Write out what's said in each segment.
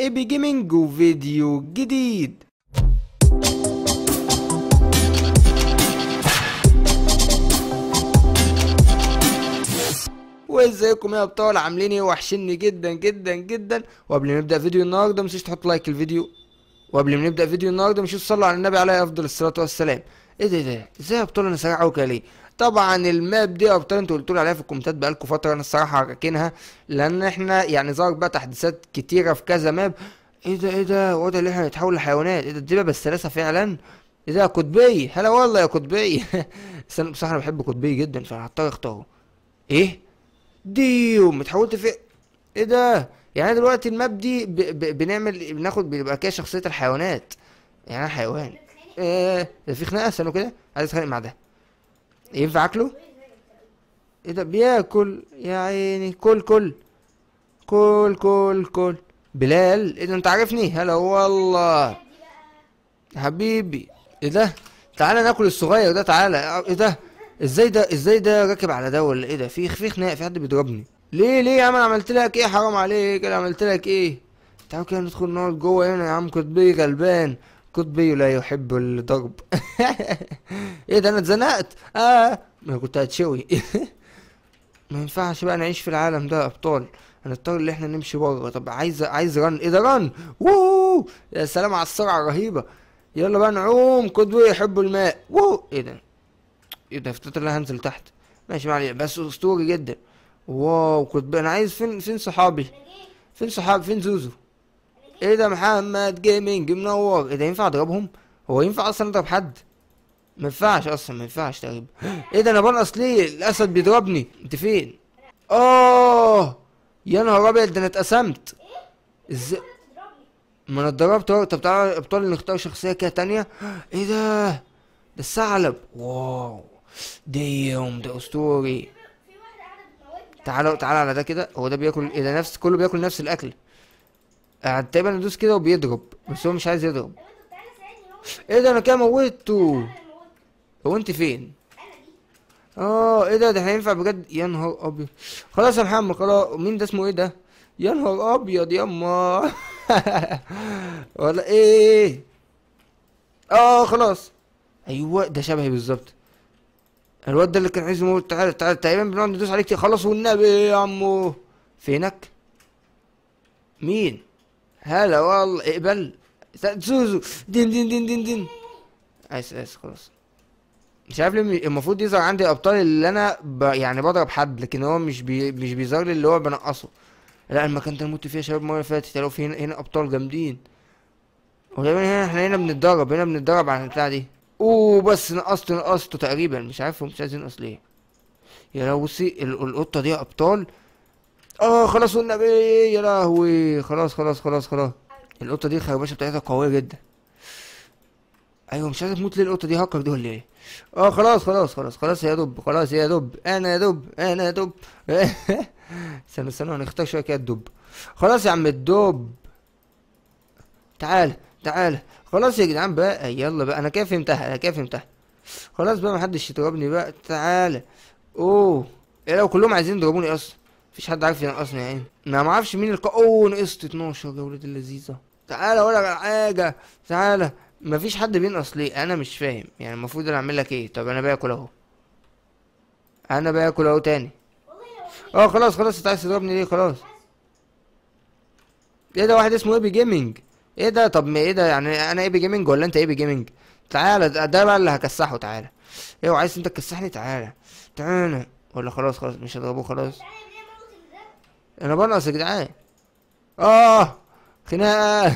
اي بي جيمنج وفيديو جديد وازيكم يا ابطال عاملين ايه وحشني جدا جدا جدا وقبل ما نبدا فيديو النهارده مش تحط لايك الفيديو وقبل ما نبدا فيديو النهارده مش تصلوا على النبي عليه افضل الصلاه والسلام ايه ده ده ازاي يا ابطال انا سريع قوي كده ليه طبعا الماب دي يا ابطال انتوا قلتوا لي عليها في الكومنتات بقالكم فتره انا الصراحه راكنها لان احنا يعني ظهر بقى تحديثات كتيره في كذا ماب ايه ده ايه ده هو ده اللي احنا نتحول لحيوانات ايه ده دي بس ثلاثه فعلا ايه ده قطبي هلا والله يا قطبي بس انا بصراحه انا بحب قطبي جدا فهضطر اختاره ايه ديوم اتحولت في ايه ده يعني دلوقتي الماب دي ب... ب... بنعمل بناخد بيبقى كده شخصيه الحيوانات يعني انا حيوان ايه ده في خناقه استنوا كده عايز اتخانق مع ده ينفع اكله ايه ده بياكل يا عيني كل كل كل كل كل بلال ايه ده انت عارفني هلا والله حبيبي ايه ده تعالى ناكل الصغير ده تعالى ايه ده ازاي ده ازاي ده راكب على ده ولا ايه ده في في خناق في حد بيضربني ليه ليه يا عم انا عملت لك ايه حرام عليك انا عملت لك ايه تعالوا كده ندخل نقعد جوه هنا يا عم قطبي غلبان قطبي لا يحب الضرب ايه ده انا اتزنقت اه ما كنت هتشوي ما ينفعش بقى نعيش في العالم ده يا ابطال هنضطر ان احنا نمشي بره طب عايز عايز رن ايه ده رن ووو يا سلام على السرعه الرهيبه يلا بقى نعوم قطبي يحب الماء ووو ايه ده ايه ده افتكرت ان انا هنزل تحت ماشي ما علينا بس اسطوري جدا واو كنت انا عايز فين فين صحابي فين صحابي فين زوزو ايه ده محمد جيمنج منور ايه ده ينفع اضربهم هو ينفع اصلا اضرب حد ما ينفعش اصلا ما ينفعش تقريبا ايه ده انا بنقص ليه الاسد بيضربني انت فين اه يا نهار ابيض ده انا اتقسمت ازاي ما انا اتضربت اهو طب تعالى ابطال نختار شخصيه كده تانية ايه ده ده الثعلب واو ديوم ده اسطوري تعالوا تعالى على ده كده هو ده بياكل ايه ده نفس كله بياكل نفس الاكل قاعد تقريبا ندوس كده وبيضرب بس هو مش عايز يضرب ايه ده انا كده موتته هو انت فين اه ايه ده ده هينفع بجد يا نهار ابيض خلاص يا محمد خلاص مين ده اسمه ايه ده يا نهار ابيض ياما ولا ايه اه خلاص ايوه ده شبهي بالظبط الواد ده اللي كان عايز يموت تعالى تعالى تقريبا بنقعد ندوس عليه كتير خلاص والنبي يا عمو فينك مين هلا والله اقبل زوزو دين دين دين دين دين عايز عايز خلاص مش عارف ليه المفروض يظهر عندي الابطال اللي انا ب... يعني بضرب حد لكن هو مش بي... مش بيظهر لي اللي هو بنقصه لا المكان ده موت فيه يا شباب المره اللي فاتت لو في هنا, هنا ابطال جامدين ودايما هنا احنا هنا بنتدرب هنا بنتدرب على البتاع دي اوه بس نقصته نقصته تقريبا مش عارف هو مش عايز ينقص ليه يا لو بصي ال- القطه دي يا ابطال اه خلاص والنبي يا لهوي خلاص خلاص خلاص خلاص القطه دي الخربشه بتاعتها قويه جدا ايوه مش عايزه تموت ليه القطه دي هاكر دي ولا ايه اه خلاص خلاص خلاص خلاص يا دب خلاص يا دب انا يا دب انا يا دب استنى استنى هنختار شويه كده الدب خلاص يا عم الدب تعال تعال خلاص يا جدعان بقى يلا بقى انا كده فهمتها انا كده فهمتها خلاص بقى محدش يضربني بقى تعالى اوه ايه لو كلهم عايزين يضربوني اصلا مفيش حد عارف ينقصني يا عيني انا ما اعرفش مين الق اوه نقصت 12 يا ولاد اللذيذه تعالى ولا على حاجه تعالى مفيش حد بينقص ليه انا مش فاهم يعني المفروض انا اعمل لك ايه طب انا باكل اهو انا باكل اهو تاني اه خلاص خلاص انت عايز تضربني ليه خلاص ايه ده واحد اسمه ايبي جيمنج ايه ده طب ما ايه ده يعني انا ايبي جيمنج ولا انت ايبي جيمنج تعالى ده, ده بقى اللي هكسحه تعالى ايه عايز انت تكسحني تعالى تعالى ولا خلاص خلاص مش هضربه خلاص انا بنقص يا جدعان اه خناقه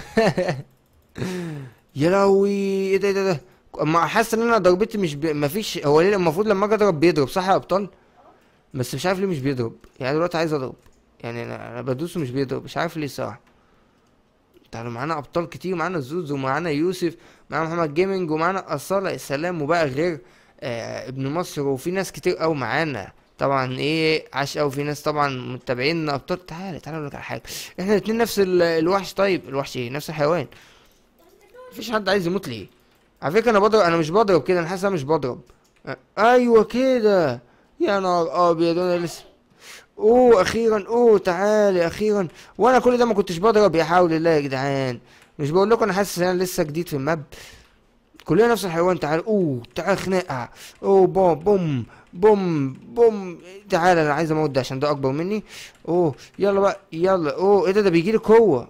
يا لهوي ايه ده ايه ده ده اما حاسس ان انا ضربتي مش ب... مفيش هو ليه المفروض لما اجي اضرب بيضرب صح يا ابطال بس مش عارف ليه مش بيضرب يعني دلوقتي عايز اضرب يعني انا, أنا بدوسه مش بيضرب مش عارف ليه صراحه تعالوا معانا ابطال كتير معانا زوز ومعانا يوسف معانا محمد جيمنج ومعانا اصاله السلام وبقى غير آه ابن مصر وفي ناس كتير قوي معانا طبعا ايه عاش قوي في ناس طبعا متابعين ابطال تعالى تعالى اقول لك على حاجه احنا الاتنين نفس ال- الوحش طيب الوحش ايه نفس الحيوان مفيش حد عايز يموت ليه على فكره انا بضرب انا مش بضرب كده انا حاسس انا مش بضرب آه، ايوه كده يا نهار ابيض انا لسه اوه اخيرا اوه تعالي اخيرا وانا كل ده ما كنتش بضرب يا حول الله يا جدعان مش بقول لكم انا حاسس ان انا لسه جديد في الماب كلنا نفس الحيوان تعال اوه تعال خناقه اوه بوم بوم بوم بوم تعال انا عايز اموت ده عشان ده اكبر مني اوه يلا بقى يلا اوه ايه ده ده بيجيلي قوه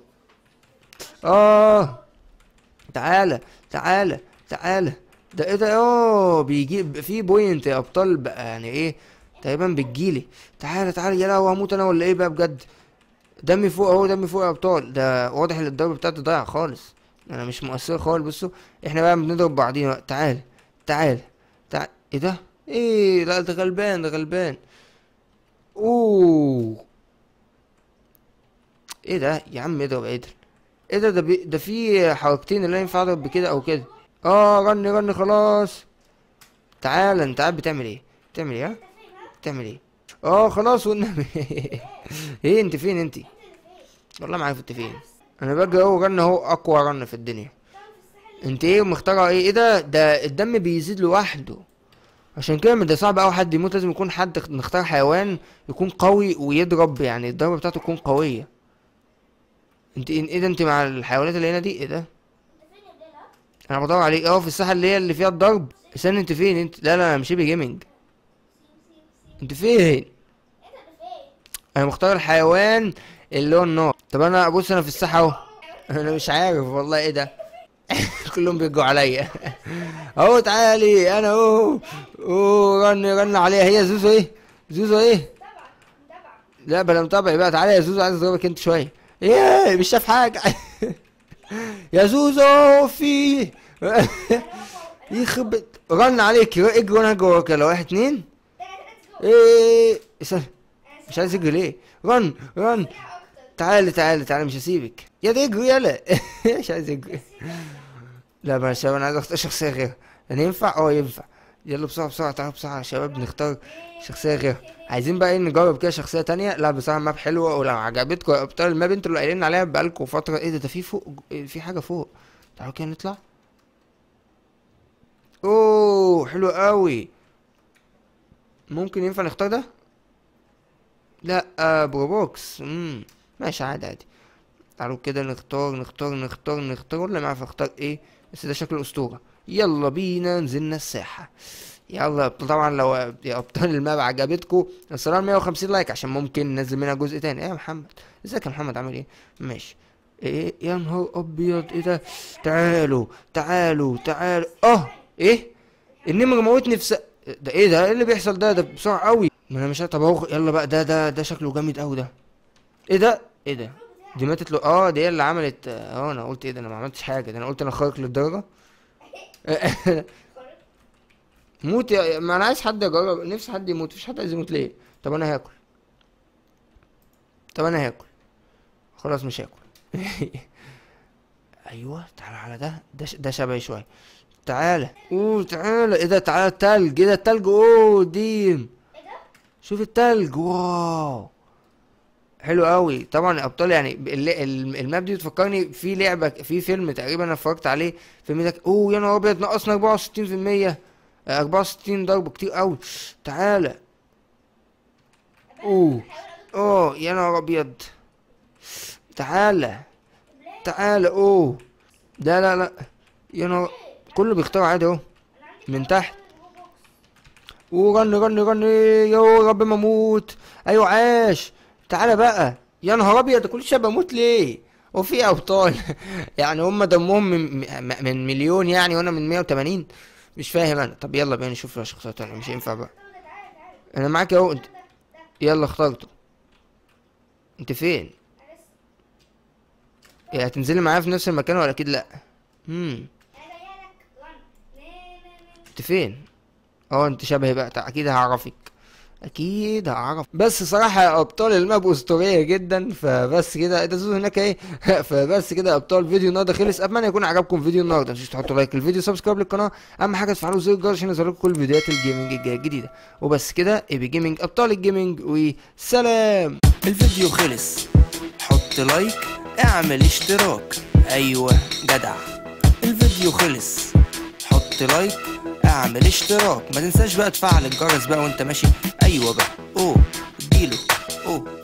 اه تعالى تعالى تعالى ده ايه ده اوه بيجي في بوينت يا ابطال بقى يعني ايه تقريبا بتجيلي تعالى تعالى يا لهوي هموت انا ولا ايه بقى بجد دمي فوق اهو دمي فوق يا ابطال ده واضح ان الضربه بتاعتي ضايعه خالص انا مش مؤثره خالص بصوا احنا بقى بنضرب بعضينا بقى. تعال تعال تعال ايه ده ايه لا ده غلبان ده غلبان اوه ايه ده يا عم اضرب عدل ايه ده ده بي... ده في حركتين اللي ينفع اضرب بكده او كده اه رن رن خلاص تعال انت قاعد بتعمل ايه بتعمل ايه ها؟ بتعمل ايه اه خلاص والنبي ايه انت فين انت والله ما عارف انت فين انا باجي اهو رن اهو اقوى رن في الدنيا انت ايه مخترع ايه ايه ده ده الدم بيزيد لوحده عشان كده ده صعب اوي حد يموت لازم يكون حد نختار حيوان يكون قوي ويضرب يعني الضربه بتاعته تكون قويه انت ايه إيه ده انت مع الحيوانات اللي هنا دي ايه ده انا بدور عليك اه في الساحه اللي هي اللي فيها الضرب استنى انت فين انت لا لا انا مش هيبي جيمنج انت فين انا مختار الحيوان اللي هو النار طب انا بص انا في الساحه اهو انا مش عارف والله ايه ده كلهم بيجوا عليا اهو تعالي انا اهو اوه رن رن عليها هي زوزو ايه زوزو ايه لا بلا متابع بقى تعالى يا زوزو عايز اضربك انت شويه ايه مش شايف حاجه يا زوزو في يخرب رن عليك اجري وانا اجري وراك يلا واحد اتنين ايه استنى مش عايز يجري ليه رن رن تعالى تعالى تعالى مش هسيبك يا ده اجري يلا مش عايز يجري لا بقى يا شباب انا عايز اختار شخصيه غيرها يعني ينفع اه ينفع يلا بسرعه بسرعه تعالوا بسرعه يا شباب نختار شخصيه غيرها عايزين بقى ايه نجرب كده شخصيه تانية لا بصراحه الماب حلوه ولو عجبتكم يا ابطال الماب انتوا اللي قايلين عليها بقالكم فتره ايه ده ده في فوق إيه في حاجه فوق تعالوا كده نطلع اوه حلو قوي ممكن ينفع نختار ده لا آه بروبوكس امم ماشي عادي عادي تعالوا كده نختار نختار نختار نختار ولا ما اعرف اختار ايه بس ده شكل اسطوره يلا بينا نزلنا الساحه يلا يا أبطال، طبعا لو يا ابطال الماب عجبتكم الصراحه 150 لايك عشان ممكن ننزل منها جزء تاني ايه يا محمد ازيك يا محمد عامل ايه ماشي ايه يا نهار ابيض ايه ده تعالوا تعالوا تعالوا اه ايه النمر موتني في س... ده ايه ده ايه اللي بيحصل ده ده بسرعه قوي ما انا مش عارف طب اهو يلا بقى ده ده ده شكله جامد قوي ده ايه ده ايه ده دي ماتت له اه دي هي اللي عملت اه انا قلت ايه ده انا ما عملتش حاجه ده انا قلت انا خارق للدرجه موت يا ما انا عايز حد يجرب نفسي حد يموت مفيش حد عايز يموت ليه طب انا هاكل طب انا هاكل خلاص مش هاكل ايوه تعالى على ده ده ش- ده شبهي شويه تعالى اوه تعالى ايه ده تعالى التلج ايه ده التلج اوه ديم شوف التلج واو حلو قوي طبعا ابطال يعني ال- ال- الماب دي بتفكرني في لعبه في فيلم تقريبا انا اتفرجت عليه فيلم ده اوه يا نهار ابيض نقصنا 64% 64 ضرب كتير قوي تعالى اوه اوه يا نهار ابيض تعالى تعالى اوه لا لا لا يا نهار كله بيختار عادي اهو من تحت ورن رن رن يا رب ما اموت ايوه عاش تعالى بقى يا نهار ابيض كل شويه بموت ليه وفي ابطال يعني هم دمهم من, م- من مليون يعني وانا من 180 مش فاهم انا طب يلا بقى نشوف شخصيات تانية مش هينفع بقى انا معاك اهو انت يلا اخترته انت فين إيه هتنزلي معايا في نفس المكان ولا اكيد لا امم انت فين اه انت شبهي بقى تع- اكيد هعرفك اكيد هعرف بس صراحه يا ابطال الماب اسطوريه جدا فبس كده ده زوز هناك ايه فبس كده يا ابطال فيديو النهارده خلص اتمنى يكون عجبكم فيديو النهارده متنسوش تحطوا لايك للفيديو سبسكرايب للقناه اهم حاجه تفعلوا زر الجرس عشان يظهر لكم كل فيديوهات الجيمنج الجايه الجديده وبس كده ايبي جيمنج ابطال الجيمنج وسلام الفيديو خلص حط لايك اعمل اشتراك ايوه جدع الفيديو خلص حط لايك اعمل اشتراك ما تنساش بقى تفعل الجرس بقى وانت ماشي ايوه بقى اوه اديله او